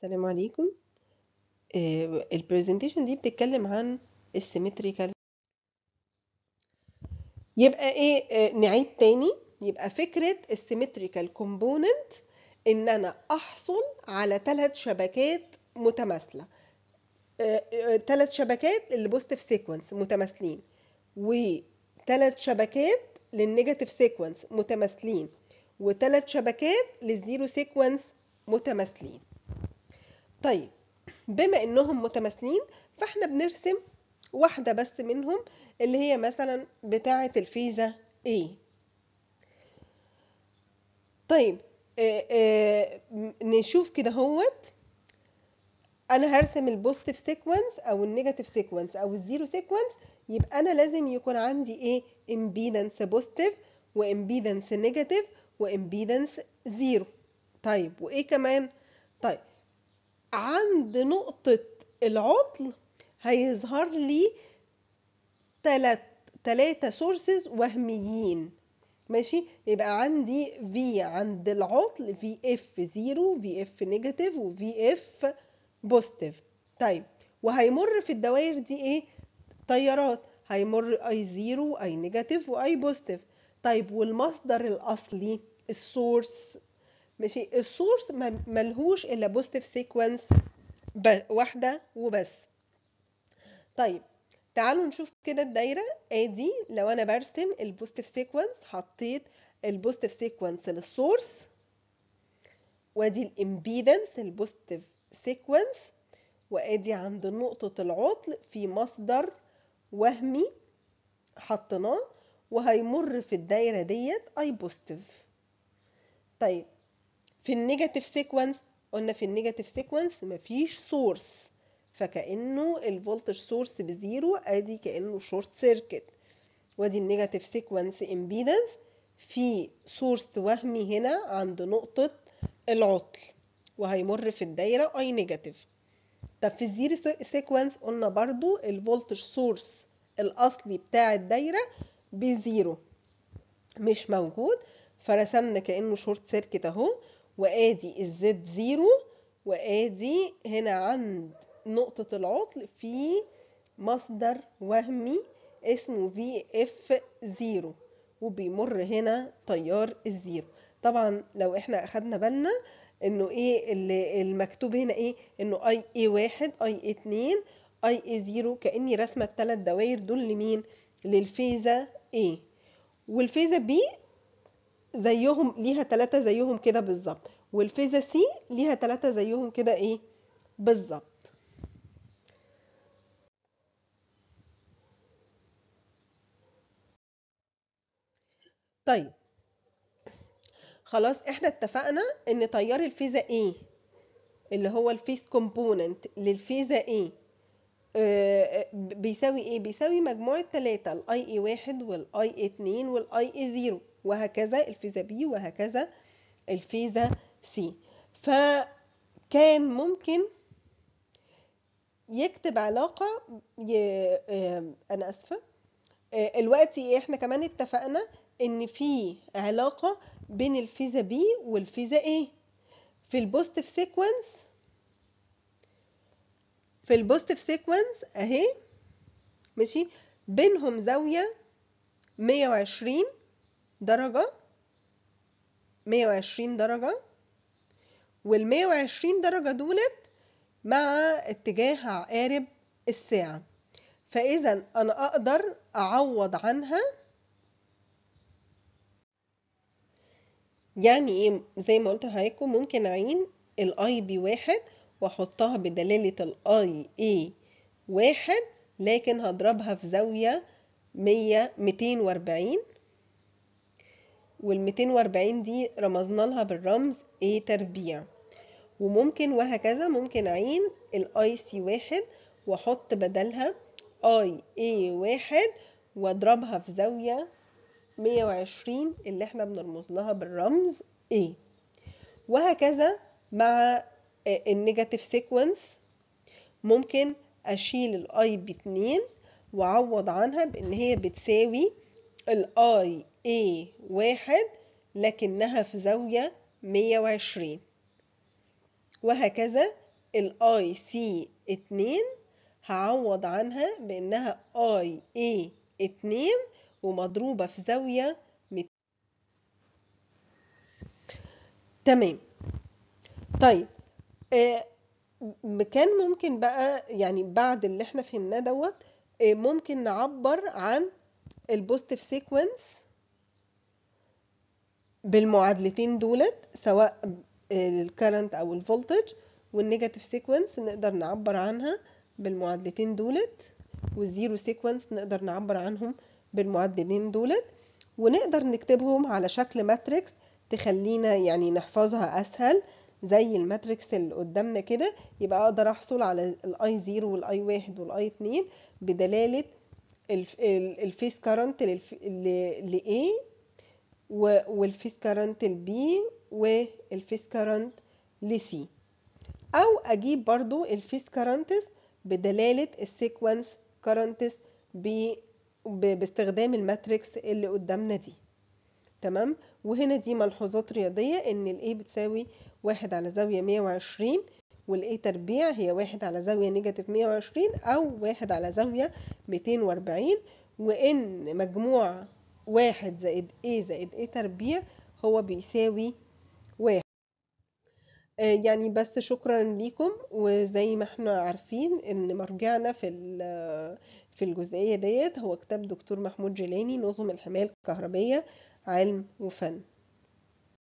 السلام عليكم البرزنتيشن دي بتتكلم عن السيمتريكال يبقى ايه آه، نعيد تاني يبقى فكرة السيمتريكال كومبوننت ان انا احصل على ثلاث شبكات متماثلة ثلاث شبكات للبوزيتيف سيكونس متماثلين وثلاث شبكات للنيجاتيف سيكونس متماثلين وثلاث شبكات للزيرو سيكونس متماثلين طيب بما انهم متماثلين فاحنا بنرسم واحدة بس منهم اللي هي مثلا بتاعة الفيزا A طيب آه آه نشوف كده هوت انا هرسم البوزيتيف سيكونس او النيجاتيف سيكونس او الزيرو سيكونس يبقى انا لازم يكون عندي ايه امبيدنس بوزيتيف وامبيدنس نيجاتيف وامبيدنس زيرو طيب وايه كمان طيب عند نقطة العطل هيظهر لي تلات تلاتة سورسز وهميين ماشي يبقى عندي في عند العطل في اف زيرو في اف نيجاتيف وفي اف بوزيتيف طيب وهيمر في الدوائر دي ايه تيارات هيمر اي زيرو اي نيجاتيف واي بوزيتيف طيب والمصدر الاصلي السورس ماشي السورس ملهوش الا بوزيتيف سيكونس واحده وبس طيب تعالوا نشوف كده الدايره ادي لو انا برسم البوزيتيف سيكونس حطيت البوزيتيف سيكونس للسورس وادي الامبيدنس البوزيتيف سيكونس وادي عند نقطه العطل في مصدر وهمي حطيناه وهيمر في الدايره ديت اي بوزيتيف طيب في النيجاتيف سيكونس قلنا في النيجاتيف سيكونس مفيش سورس فكأنه الفولتج سورس بزيرو ادي كأنه شورت سيركت وادي النيجاتيف سيكونس امبيدنس في سورس وهمي هنا عند نقطة العطل وهيمر في الدايرة اي نيجاتيف طب في الزيرو سيكونس قلنا برضو الفولتج سورس الاصلي بتاع الدايرة بزيرو مش موجود فرسمنا كأنه شورت سيركت اهو وادي الزد زيرو وادي هنا عند نقطة العطل في مصدر وهمي اسمه في اف زيرو وبيمر هنا تيار الزيرو طبعا لو احنا اخدنا بالنا انه ايه اللي المكتوب هنا ايه انه اي اي واحد اي اي اتنين اي اي زيرو كاني رسمه الثلاث دوائر دول لمين للفيزا A والفيزا B زيهم ليها ثلاثة زيهم كده بالظبط والفيزا سي ليها ثلاثة زيهم كده ايه بالظبط طيب خلاص احنا اتفقنا ان تيار الفيزا A اللي هو الفيس كومبوننت للفيزا A آه بيساوي ايه بيساوي مجموعة ثلاثة الاي اي واحد والاي اي اتنين والاي اي زيرو وهكذا الفيزا بي وهكذا الفيزا سي فكان ممكن يكتب علاقة ي... أنا أسفة دلوقتي احنا كمان اتفقنا إن في علاقة بين الفيزا بي والفيزا A في البوزيتيف سيكونس في البوزيتيف سيكونس أهي ماشي بينهم زاوية 120 درجة 120 درجة وال 120 درجة دولت مع اتجاه عقارب الساعة فإذا أنا أقدر أعوض عنها يعني إيه زي ما قلت لحضراتكم ممكن أعين الأي بي واحد وأحطها بدلالة الأي إي واحد لكن هضربها في زاوية مية ميتين وأربعين والميتين وأربعين دي رمزنا لها بالرمز A تربيع وممكن وهكذا ممكن أعين الاي سي واحد وأحط بدلها اي A واحد وأضربها في زاوية مية وعشرين اللي احنا بنرمز لها بالرمز A وهكذا مع النيجاتيف سيكونس ممكن أشيل الاي باتنين وأعوض عنها بإن هي بتساوي الاي A واحد لكنها في زاوية مية وعشرين وهكذا الاي سي اتنين هعوض عنها بانها اي اي اتنين ومضروبة في زاوية مت... تمام طيب آه كان ممكن بقى يعني بعد اللي احنا فهمناه دوت آه ممكن نعبر عن البوزيتيف سيكونس بالمعادلتين دولت سواء الكرنت او الفولتج والنيجاتيف سيكونس نقدر نعبر عنها بالمعادلتين دولت والزيرو سيكونس نقدر نعبر عنهم بالمعادلتين دولت ونقدر نكتبهم على شكل ماتريكس تخلينا يعني نحفظها اسهل زي الماتريكس اللي قدامنا كده يبقى اقدر احصل على الاي 0 والاي 1 والاي 2 بدلاله الفيس كارنت ل A والفيس كارنت ل B والفيس كارنت ل C او اجيب برضو الفيس كارنتس بدلالة السيكونس كارنتس باستخدام الماتريكس اللي قدامنا دي تمام وهنا دي ملحوظات رياضية ان ال A بتساوي واحد على زاوية 120 وال A تربيع هي واحد على زاوية نيجاتيف 120 أو واحد على زاوية 240 وإن مجموع واحد زائد A زائد A تربيع هو بيساوي واحد يعني بس شكرا ليكم وزي ما احنا عارفين ان مرجعنا في في الجزئية ديت هو كتاب دكتور محمود جيلاني نظم الحماية الكهربية علم وفن